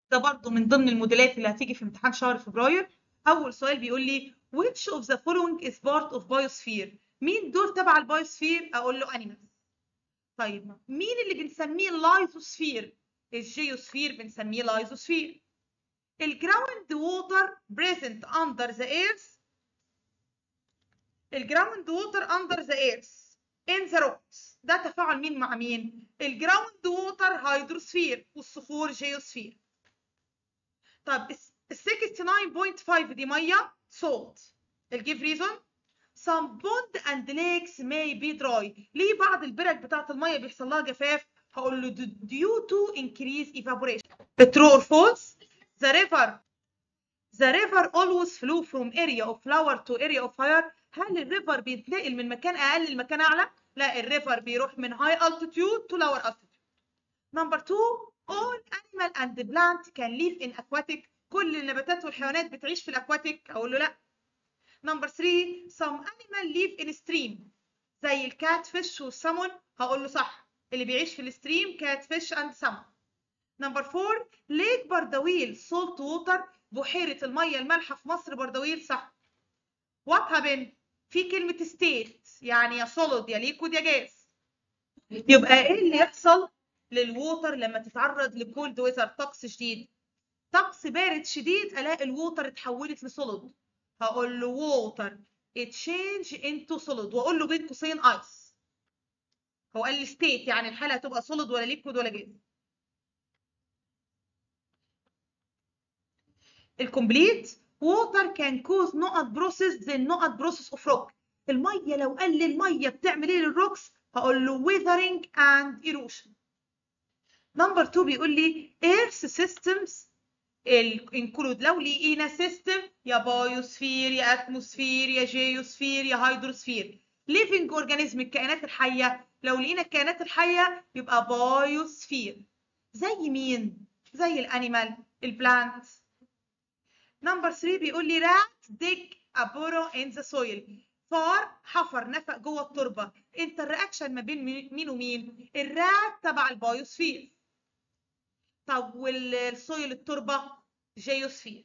ده برضو من ضمن الموديلات اللي هتيجي في امتحان شهر فبراير اول سؤال بيقول لي which of the following is part of biosphere مين دول تبع البايوسفير اقول له animals طيب مين اللي بنسميه اللايزوسفير الجيوسفير بنسميه لايزوسفير الجراوند ووتر present under the earth الجراوند ووتر under the earth in the rocks ده تفاعل مين مع مين الجراوند ووتر هيدروسفير والصخور جيوسفير طب ال 69.5 دي ميه salt الجيف ريزون some pond and lakes may be dry ليه بعض البرك بتاعت الميه بيحصل لها جفاف هقول له due to increase evaporation true or false the river the river always flow from area of flower to area of fire هل الريفر بيتنقل من مكان اقل لمكان اعلى لا الريفر بيروح من high altitude to lower altitude number two all animal and plant can live in aquatic كل النباتات والحيوانات بتعيش في الاكواتيك اقول له لا نمبر 3 some animal live in stream زي الكات فيش والسمون هقول له صح اللي بيعيش في الستريم كات فيش اند سمون نمبر 4 ليك بردويل سولت ووتر بحيرة المية المالحة في مصر بردويل صح وات هابن في كلمة ستيت يعني يا سوليد يا ليكود يا جاز يبقى ايه اللي يحصل للووتر لما تتعرض لكولد ويزر طقس شديد طقس بارد شديد الاقي الووتر اتحولت لسوليد هقول له ووتر اتشينج انتو سوليد واقول له بين قوسين ايس هو قال لي ستيت يعني الحاله هتبقى سوليد ولا ليكويد ولا جاز الكومبليت ووتر كان كوز نقط بروسيس زي النقط بروسيس اوف روك الميه لو قال لي الميه بتعمل ايه للروكس هقول له ويذرنج اند ايروشن نمبر 2 بيقول لي ايرث سيستمز انكلود لو لقينا سيستم يا بايوسفير يا اتموسفير يا جيوسفير يا هيدروسفير ليفنج اورجانيزم الكائنات الحيه لو لقينا الكائنات الحيه يبقى بايوسفير زي مين زي الانيمال البلانت نمبر 3 بيقول لي رات ديج a burrow in the soil فار حفر نفق جوه التربه انت الرياكشن ما بين مين ومين الرات تبع البايوسفير طب والسويل التربه جيوسفير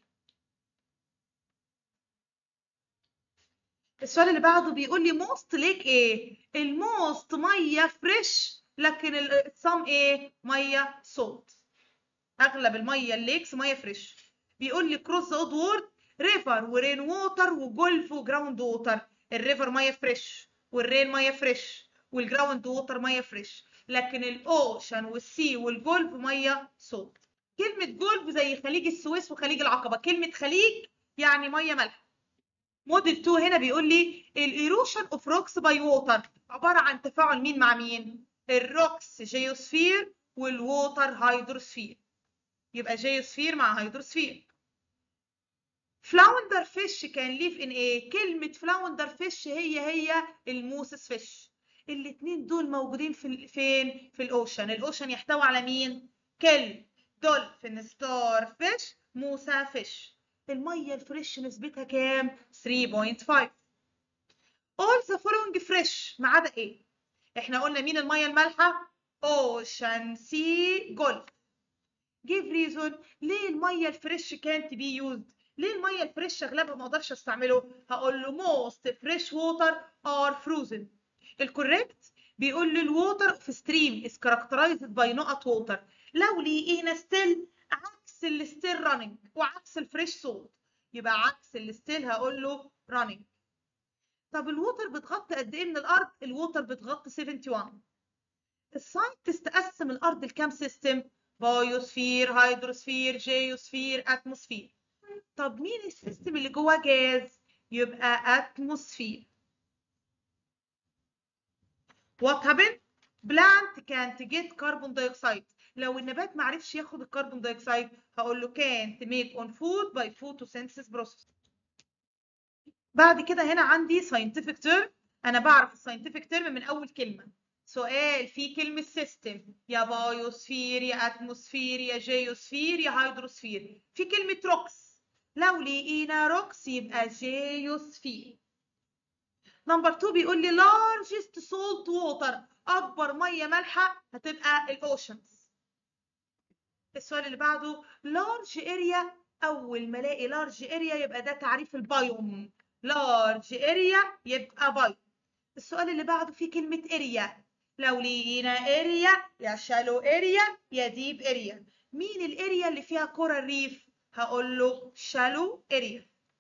السؤال اللي بعده بيقول لي موست ليك ايه الموست ميه فريش لكن الصم ايه ميه سولت اغلب الميه الليكس ميه فريش بيقول لي كروس ذا وورد ريفر ورين ووتر وجولف وجراوند ووتر الريفر ميه فريش والرين ميه فريش والجراوند ووتر ميه فريش لكن الاوشن والسي والجولف ميه سولت كلمه جولف زي خليج السويس وخليج العقبه كلمه خليج يعني ميه مالحه موديل 2 هنا بيقول لي الايروشن اوف روكس باي ووتر عباره عن تفاعل مين مع مين الروكس جيوسفير والووتر هيدروسفير يبقى جيوسفير مع هيدروسفير فلاوندر فيش كان ليف ان ايه كلمه فلاوندر فيش هي هي الموسس فيش الاثنين دول موجودين في فين في الاوشن الاوشن يحتوي على مين كلب دولفين ستار فيش موسى فيش الميه الفريش نسبتها كام 3.5 all the following fresh ما عدا ايه احنا قلنا مين الميه المالحه اوشن سي جولف give reason ليه الميه الفريش كانت بي يوزد ليه الميه الفريش اغلبها ما اقدرش استعمله هقول له most fresh water are frozen الكوريكت بيقول لي الووتر في ستريم is characterized by نقط ووتر لو لقينا ستيل عكس الستيل راننج وعكس الفريش سولت يبقى عكس الستيل هقول له راننج طب الووتر بتغطي قد ايه من الارض الووتر بتغطي 71 الساينتست قسم الارض لكام سيستم بايوسفير هيدروسفير جيوسفير اتموسفير طب مين السيستم اللي جواه جاز يبقى اتموسفير what happened plant can't get carbon dioxide لو النبات ما عرفش ياخد الكربون دايوكسيد هقول له can't make on food by photosynthesis process بعد كده هنا عندي scientific term انا بعرف الساينتفك ترم من اول كلمه سؤال في كلمه سيستم يا بايوسفير يا اتموسفير يا جيوسفير يا هيدروسفير في كلمه روكس لو لقينا روكس يبقى جيوسفير نمبر 2 بيقول لي largest salt water اكبر ميه مالحه هتبقى الاوشنز السؤال اللي بعده large area أول ما ألاقي large area يبقى ده تعريف البايوم large area يبقى بايوم السؤال اللي بعده فيه كلمة area لو لقينا area يا shallow area يا deep area مين الاريا اللي فيها كورال ريف هقول له shallow area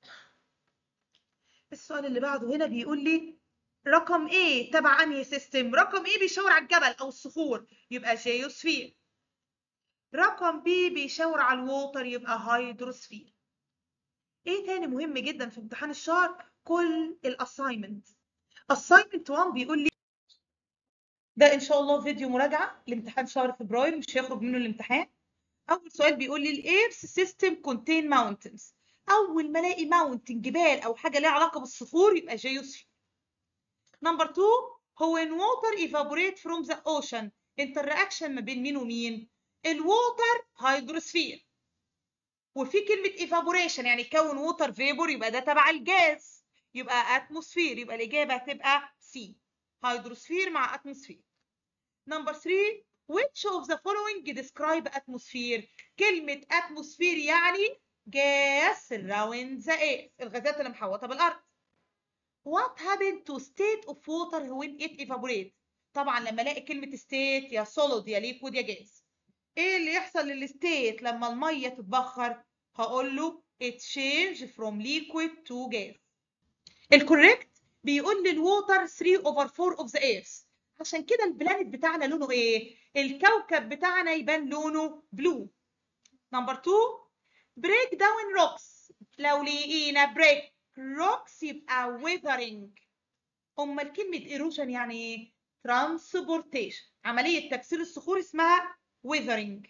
السؤال اللي بعده هنا بيقول لي رقم ايه تبع انهي سيستم رقم ايه بيشاور على الجبل او الصخور يبقى جيوسفير رقم بي بيشاور على الووتر يبقى هيدروسفير ايه تاني مهم جدا في امتحان الشهر كل الاساينمنت اساينمنت 1 بيقول لي ده ان شاء الله فيديو مراجعه لامتحان شهر فبراير مش هيخرج منه الامتحان اول سؤال بيقول لي الايرث سيستم كونتين ماونتنز اول ما الاقي ماونتن جبال او حاجه ليها علاقه بالصخور يبقى جيوسفير نمبر 2 هو ان ووتر evaporate from the ocean interaction ما بين مين ومين الووتر هيدروسفير وفي كلمة evaporation يعني يكون ووتر فيبور يبقى ده تبع الجاز يبقى اتموسفير يبقى الإجابة هتبقى سي هيدروسفير مع اتموسفير نمبر 3 which of the following describe atmosphere كلمة atmosphere يعني gas around the earth الغازات اللي محوطة بالأرض What happened to state of water when it evaporate طبعا لما الاقي كلمة state يا solid يا liquid يا gas ايه اللي يحصل للستيت لما الميه تتبخر هقول له it change from liquid to gas الكوريكت بيقول لي الووتر 3 over 4 of the earth عشان كده البلانت بتاعنا لونه ايه الكوكب بتاعنا يبان لونه بلو نمبر 2 break down rocks لو لقينا break rocks يبقى weathering امال كلمه erosion يعني ايه transportation عمليه تكسير الصخور اسمها weathering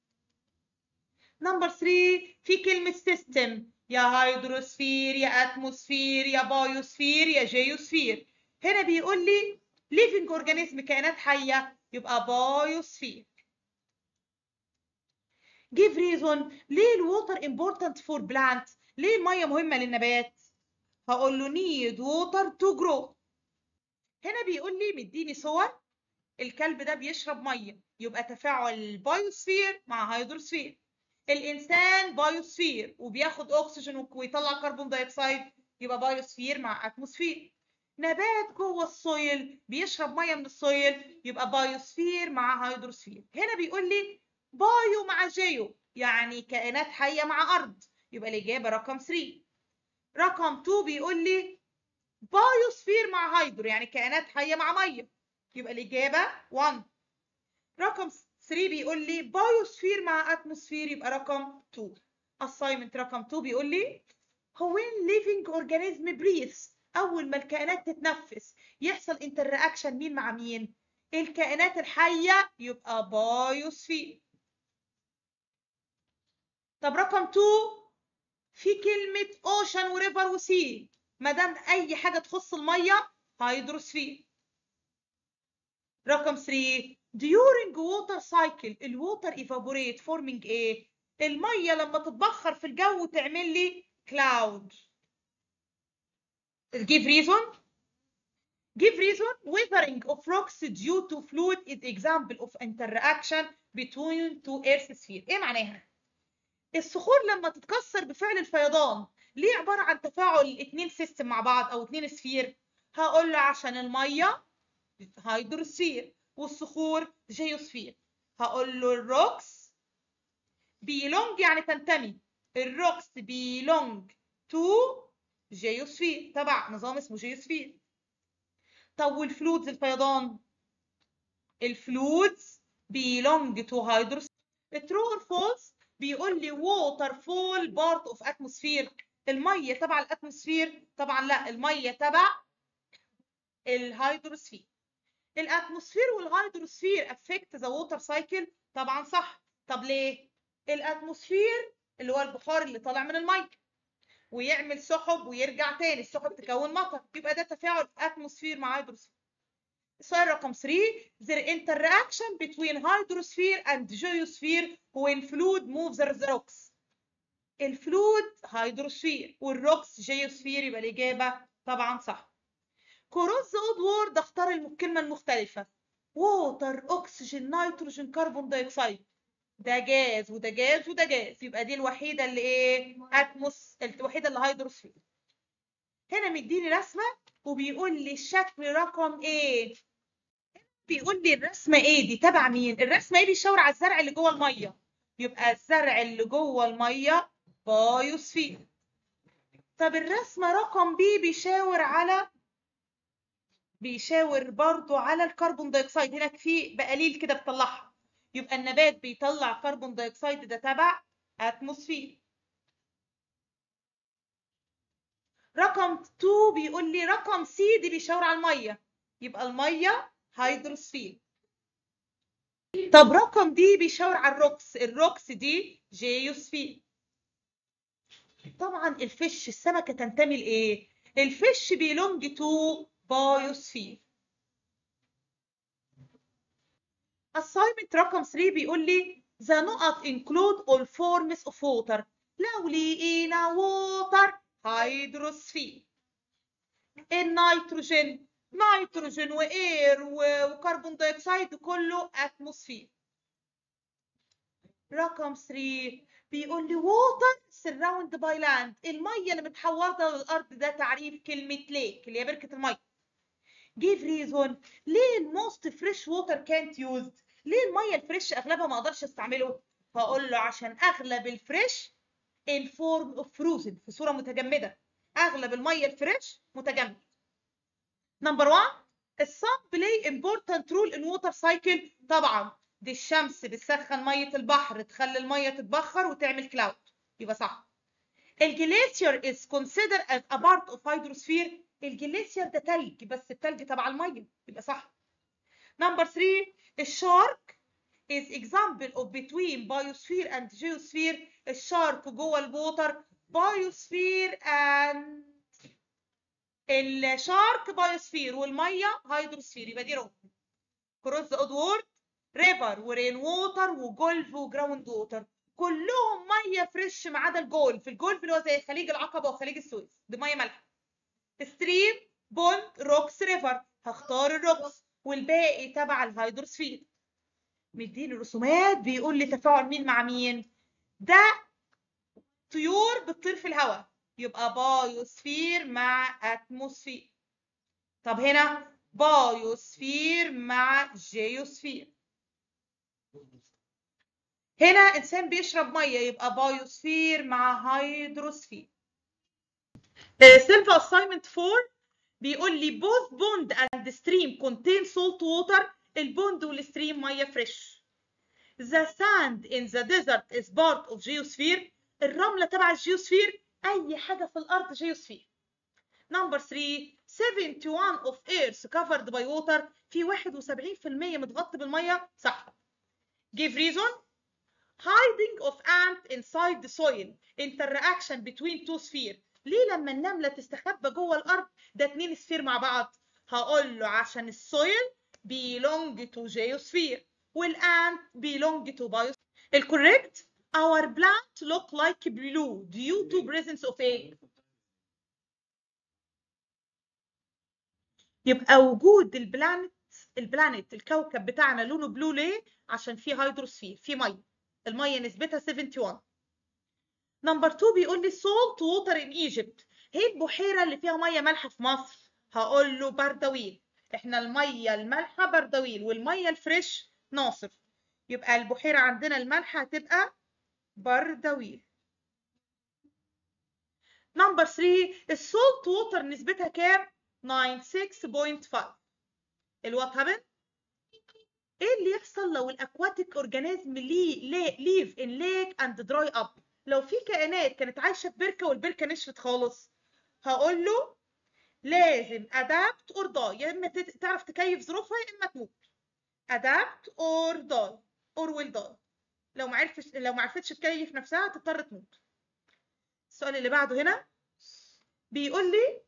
نمبر 3 في كلمة system يا هيدروسفير يا اتموسفير يا بايوسفير يا جيوسفير هنا بيقول لي living organism كائنات حية يبقى بايوسفير give reason ليه الووتر important for plant ليه المية مهمة للنبات هقول له need water to grow هنا بيقول لي مديني صور الكلب ده بيشرب ميه يبقى تفاعل بايوسفير مع هيدروسفير الانسان بايوسفير وبياخد اكسجين ويطلع كربون دايوكسيد يبقى بايوسفير مع اتموسفير نبات جوه السويل بيشرب ميه من السويل يبقى بايوسفير مع هيدروسفير هنا بيقول لي بايو مع جيو يعني كائنات حيه مع ارض يبقى الاجابه رقم 3 رقم 2 بيقول لي بايوسفير مع هيدرو يعني كائنات حيه مع ميه يبقى الإجابة 1 رقم 3 بيقول لي بايوسفير مع اتموسفير يبقى رقم 2 assignment رقم 2 بيقول لي هو when living organism breathes أول ما الكائنات تتنفس يحصل interaction مين مع مين؟ الكائنات الحية يبقى بايوسفير طب رقم 2 في كلمة ocean وريفر وسي ما دام أي حاجة تخص المية هيدروسفير رقم 3 during water cycle الووتر evaporate forming ايه الميه لما تتبخر في الجو تعمل لي cloud give reason give reason weathering of rocks due to fluid is example of interaction between two earth sphere ايه معناها الصخور لما تتكسر بفعل الفيضان ليه عباره عن تفاعل اتنين سيستم مع بعض او اتنين سفير هقول له عشان الميه هيدروسفير والصخور جيوسفير هقول له الروكس بيلونج يعني تنتمي الروكس بيلونج تو جيوسفير تبع نظام اسمه جيوسفير طب والفلودز الفيضان الفلودز بيلونج تو هيدروسفير الترو اور فولس بيقول لي ووتر فول بارت اوف اتموسفير الميه تبع الاتموسفير طبعا لا الميه تبع الهيدروسفير الاتموسفير والهيدروسفير افكت ذا ووتر سايكل طبعا صح طب ليه الاتموسفير اللي هو البخار اللي طالع من الميه ويعمل سحب ويرجع تاني السحب تكون مطر يبقى ده تفاعل اتموسفير مع هيدروسفير السؤال رقم 3 their interaction between hydrosphere and geosphere when fluid moves the rocks الفلود هيدروسفير والروكس جيوسفير يبقى الإجابة طبعا صح كروز اود وورد اختار الكلمة المختلفة ووتر اكسجين نيتروجين كربون دايوكسيد ده جاز وده جاز وده جاز يبقى دي الوحيده اللي ايه اتموس الوحيده اللي هيدروسفير هنا مديني رسمه وبيقول لي الشكل رقم ايه بيقول لي الرسمه ايه دي تبع مين الرسمه ايه بيشاور على الزرع اللي جوه الميه يبقى الزرع اللي جوه الميه بايوسفير طب الرسمه رقم بي بيشاور على بيشاور برضو على الكربون دايوكسيد هنا في بقليل كده بتطلعها يبقى النبات بيطلع كربون دايوكسيد ده تبع اتموسفير رقم 2 بيقول لي رقم سي دي بيشاور على الميه يبقى الميه هيدروسفير طب رقم دي بيشاور على الروكس الروكس دي جيوسفير طبعا الفش السمكه تنتمي لايه الفش بيلونج تو بايوسفير assignment رقم 3 بيقول لي the نقط include all forms of water لو لقينا water هيدروسفير النيتروجين نيتروجين واير وكربون دايوكسيد كله اتموسفير رقم 3 بيقول لي water surround by land الميه اللي متحوطه للارض ده تعريف كلمه ليك اللي هي بركه الميه give reason ليه الموست فريش ووتر كانت يوزد ليه الميه الفريش اغلبها ما اقدرش استعمله هقول له عشان اغلب الفريش الفورم اوف فروزن في صوره متجمده اغلب الميه الفريش متجمد نمبر 1 الصن بلاي امبورتنت رول ان ووتر سايكل طبعا دي الشمس بتسخن ميه البحر تخلي الميه تتبخر وتعمل كلاود يبقى صح الجليسير is considered as a part of hydrosphere الجليسير ده تلج بس التلج تبع الميه يبقى صح نمبر 3 الشارك is example of between biosphere and geosphere الشارك جوه الووتر biosphere and الشارك بايوسفير والميه هيدروسفير يبقى دي رو كروس ذا وورد ريفر ورين ووتر وجولف وجراوند ووتر كلهم ميه فريش ما عدا الجولف الجولف اللي هو زي خليج العقبه وخليج السويس دي ميه مالحه ستريم بوند روكس ريفر هختار الروكس والباقي تبع الهيدروسفير مديني رسومات بيقول لي تفاعل مين مع مين ده طيور بتطير في الهواء يبقى بايوسفير مع اتموسفير طب هنا بايوسفير مع جيوسفير هنا انسان بيشرب ميه يبقى بايوسفير مع هيدروسفير سيلفا اساينمنت 4 بيقول لي both bond and stream contain salt water البوند والستريم ميه فريش the sand in the desert is part of geosphere الرمله تبع الجيوسفير اي حاجه في الارض جيوسفير نمبر 3 71 of earth covered by water في 71% متغطي بالميه صح give reason hiding of ant inside the soil interaction between two sphere ليه لما النمله تستخبى جوه الارض ده اتنين سفير مع بعض هقول له عشان السويل belong to geosphere والant belong to biosphere الكوريكت our plant look like blue due to presence of a يبقى وجود البلانت البلانت الكوكب بتاعنا لونه بلو ليه عشان فيه هيدروسفير فيه ميه الميه نسبتها 71 نمبر 2 بيقول لي salt water in Egypt هي البحيره اللي فيها ميه مالحه في مصر هقول له بردويل احنا الميه المالحه بردويل والميه الفريش ناصف يبقى البحيره عندنا المالحه هتبقى بردويل نمبر 3 السولت ووتر نسبتها كام 96.5 الوات هابن ايه اللي يحصل لو الاكواتيك اورجانيزم ليف ان ليك اند دراي اب لو في كائنات كانت عايشه في بركه والبركه نشفت خالص هقول له لازم ادابت اور داي يا اما تعرف تكيف ظروفها يا اما تموت ادابت اور داي اور ويل داي لو ما عرفتش لو ما عرفتش تكيف نفسها تضطر تموت السؤال اللي بعده هنا بيقول لي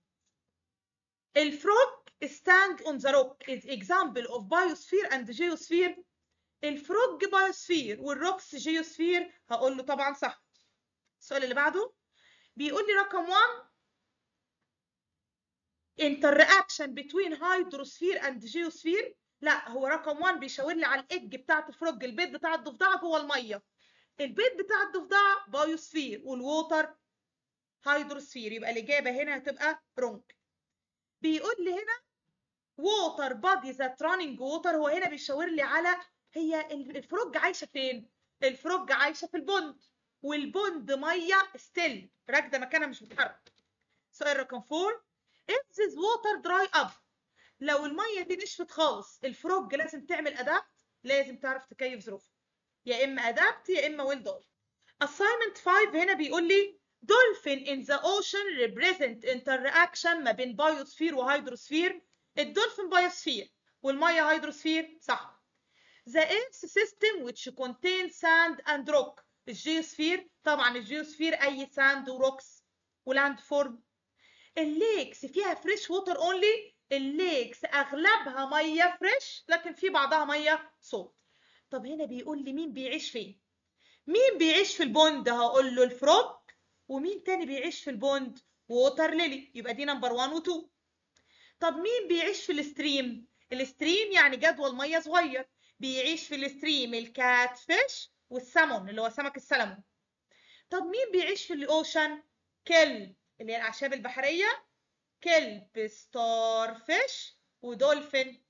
الفروج stand on the rock is example of biosphere and geosphere الفروج بايوسفير والروكس جيوسفير هقول له طبعا صح السؤال اللي بعده بيقول لي رقم 1 interaction between hydrosphere and geosphere لا هو رقم 1 بيشاور لي على الايج بتاعت الفروج البيض بتاع الضفدعه جوه الميه البيض بتاع الضفدعه بايوسفير والووتر هيدروسفير يبقى الاجابه هنا هتبقى رونج بيقول لي هنا ووتر بادي ذات رانينج ووتر هو هنا بيشاور لي على هي الفروج عايشه فين الفروج عايشه في البند والبند ميه ستيل راكده مكانها مش بتتحرك سؤال رقم 4 if this water dry up لو الميه دي نشفت خالص الفروج لازم تعمل ادابت لازم تعرف تكيف ظروفها يا اما ادابت يا اما ويل داي assignment 5 هنا بيقول لي dolphin in the ocean represent interaction ما بين بايوسفير وهيدروسفير الدولفين بايوسفير والميه هيدروسفير صح the earth system which contains sand and rock الجيوسفير طبعا الجيوسفير اي ساند وروكس ولاند فورم الليكس فيها فريش ووتر اونلي الليكس اغلبها ميه فريش لكن في بعضها ميه صوت طب هنا بيقول لي مين بيعيش فين مين بيعيش في البوند هقول له الفروج ومين تاني بيعيش في البوند ووتر ليلي يبقى دي نمبر 1 و2 طب مين بيعيش في الستريم الستريم يعني جدول ميه صغير بيعيش في الستريم الكات فيش والسمون اللي هو سمك السلمون طب مين بيعيش في الاوشن كلب اللي هي الاعشاب البحريه كلب ستار فيش ودولفين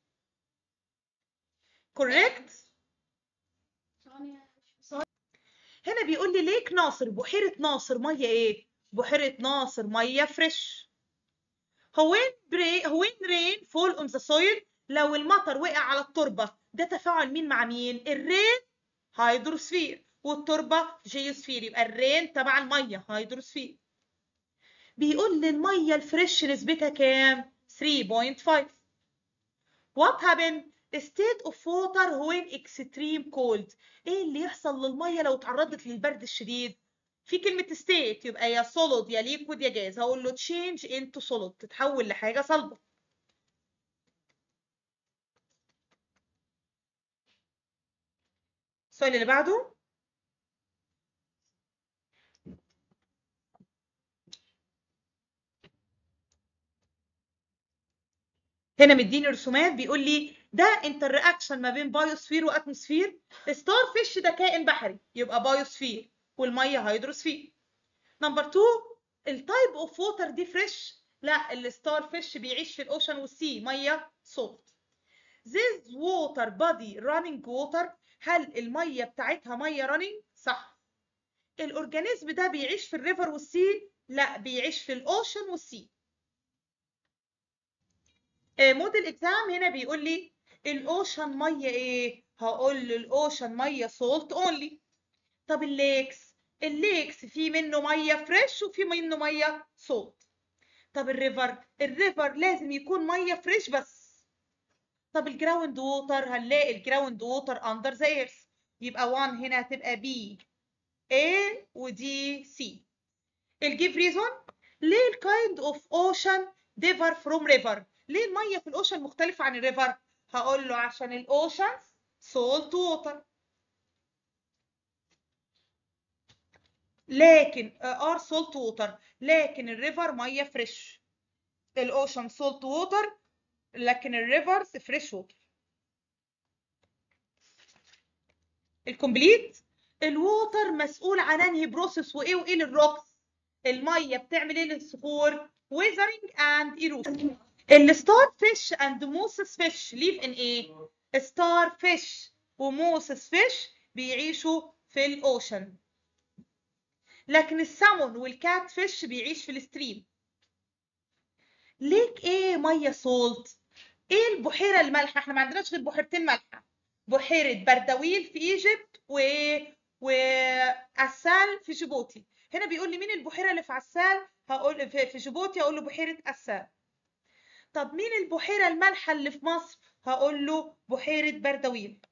كوريكت هنا بيقول لي ليك ناصر بحيره ناصر ميه ايه بحيره ناصر ميه فريش هو وين بري هو وين رين فول اون ذا سويل لو المطر وقع على التربه ده تفاعل مين مع مين الرين هيدروسفير والتربه جيوسفير يبقى الرين تبع الميه هيدروسفير بيقول لي الميه الفريش نسبتها كام 3.5 what happened state of water when extreme cold ايه اللي يحصل للميه لو اتعرضت للبرد الشديد في كلمة state يبقى يا solid يا liquid يا جاز هقول له change into solid تتحول لحاجة صلبة السؤال اللي بعده هنا مديني رسومات بيقول لي ده انتر رياكشن ما بين بايوسفير واتموسفير ستار فيش ده كائن بحري يبقى بايوسفير والميه هيدروسفير نمبر 2 التايب اوف ووتر دي فريش لا الستار فيش بيعيش في الاوشن والسي ميه سولت this water body running water هل الميه بتاعتها ميه running صح الاورجانيزم ده بيعيش في الريفر والسي لا بيعيش في الاوشن والسي موديل اكزام هنا بيقول لي الاوشن ميه ايه هقول له الاوشن ميه سولت اونلي طب الليكس الليكس في منه ميه فريش وفي منه ميه سولت طب الريفر الريفر لازم يكون ميه فريش بس طب الجراوند ووتر هنلاقي الجراوند ووتر اندر ذا ايرث يبقى 1 هنا هتبقى بي A ودي سي الجيف ريزون ليه الكايند اوف اوشن ديفر فروم ريفر ليه الميه في الاوشن مختلفه عن الريفر هقول له عشان الاوشن سولت ووتر لكن ار سولت ووتر لكن الريفر ميه فريش الاوشن سولت ووتر لكن الريفرز فريش ووتر الكومبليت الووتر مسؤول عن انهي بروسيس وايه وايه للروكس الميه بتعمل ايه للصخور ويذرنج اند ايروشن الستار فيش اند موسس فيش ليف ان ايه ستار فيش وموسس فيش بيعيشوا في الاوشن لكن السامون والكات فيش بيعيش في الستريم ليك ايه ميه سولت ايه البحيره المالحه احنا ما عندناش غير بحيرتين مالحه بحيره بردويل في ايجيبت و واسال في جيبوتي هنا بيقول لي مين البحيره اللي في عسال هقول في جيبوتي هقول له بحيره اسال طب مين البحيره المالحه اللي في مصر هقول له بحيره بردويل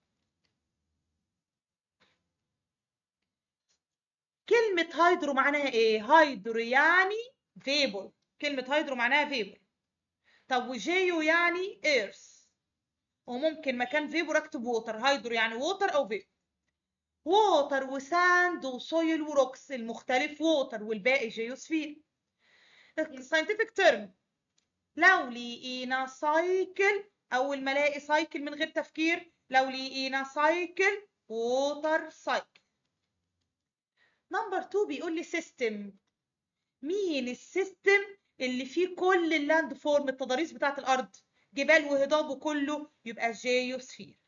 كلمة هايدرو معناها ايه؟ هايدرو يعني فيبر كلمة هايدرو معناها فيبر طب وجيو يعني ايرث وممكن مكان فيبر اكتب ووتر هايدرو يعني ووتر او فيبر ووتر وساند وسويل وروكس المختلف ووتر والباقي جيوسفير scientific term لو لقينا سايكل اول ما الاقي سايكل من غير تفكير لو لقينا سايكل ووتر سايكل نمبر 2 بيقول لي سيستم مين السيستم اللي فيه كل اللاند فورم التضاريس بتاعت الارض جبال وهضاب وكله يبقى جيوسفير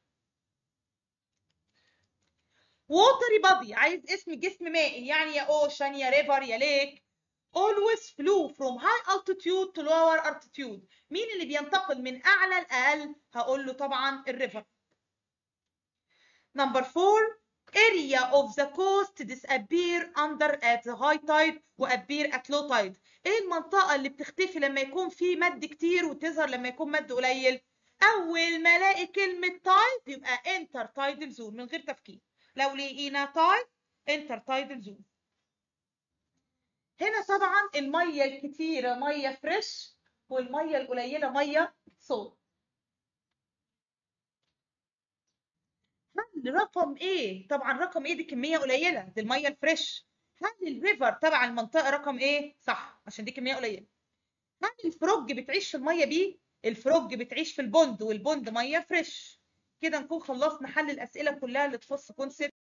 ووتري بادي عايز اسم جسم مائي يعني يا اوشن يا ريفر يا ليك always flew from high altitude to lower altitude مين اللي بينتقل من اعلى لاقل هقول له طبعا الريفر number 4 area of the coast disappear under at the high tide وappear at low tide ايه المنطقة اللي بتختفي لما يكون في مد كتير وتظهر لما يكون مد قليل اول ما الاقي كلمة تايد يبقى انتر تايدل زون من غير تفكير لو لقينا تايد انتر تايدل زون هنا طبعا المية الكتيرة مية فريش والمية القليلة مية صوت هل رقم ايه طبعا رقم ايه دي كميه قليله دي الميه الفريش هل الريفر تبع المنطقه رقم ايه صح عشان دي كميه قليله هل الفروج بتعيش في الميه بي الفروج بتعيش في البند والبند ميه فريش كده نكون خلصنا حل الاسئله كلها اللي تخص كونسيبت